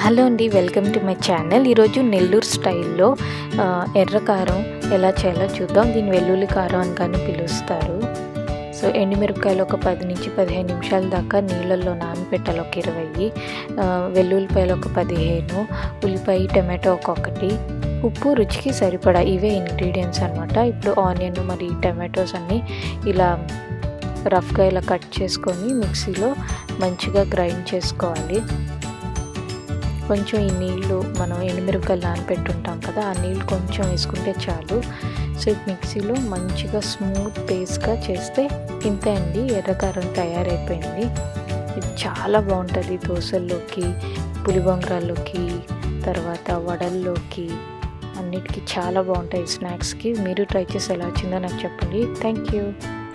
hello అండి welcome to my channel ఈరోజు నెల్లూరు స్టైల్లో ఆ, ఎర్ర కారం ఎలా చేయాలో చూద్దాం దీన్ని వెల్లుల్లి కారం అని కానీ పిలుస్తారు సో ఎండుమిరపకాయలు ఒక పది నుంచి పదిహేను నిమిషాల దాకా నీళ్ళల్లో నానబెట్టాలి ఒక ఇరవై ఆ, వెల్లుల్లిపాయలు ఒక పదిహేను ఉల్లిపాయ టమాటో ఒక్కొక్కటి ఉప్పు రుచికి సరిపడా ఇవే ఇంగ్రీడియంట్స్ అనమాట ఇప్పుడు ఆనియన్ మరి టమాటోస్ అన్నీ ఇలా రఫ్గా ఇలా కట్ చేసుకొని మిక్సీలో మంచిగా గ్రైండ్ చేసుకోవాలి కొంచెం ఈ నీళ్ళు మనం ఎండుమిరపకాయలు నానబెట్టుంటాం కదా ఆ నీళ్ళు కొంచెం వేసుకుంటే చాలు సో ఇది మిక్సీలో మంచిగా స్మూత్ పేస్ట్గా చేస్తే ఇంతే అండి ఎర్రకారం తయారైపోయింది ఇది చాలా బాగుంటుంది దోశల్లోకి పులిబొంగరాల్లోకి తర్వాత వడల్లోకి అన్నిటికీ చాలా బాగుంటాయి స్నాక్స్కి మీరు ట్రై చేసి ఎలా వచ్చిందో నాకు చెప్పండి థ్యాంక్ యూ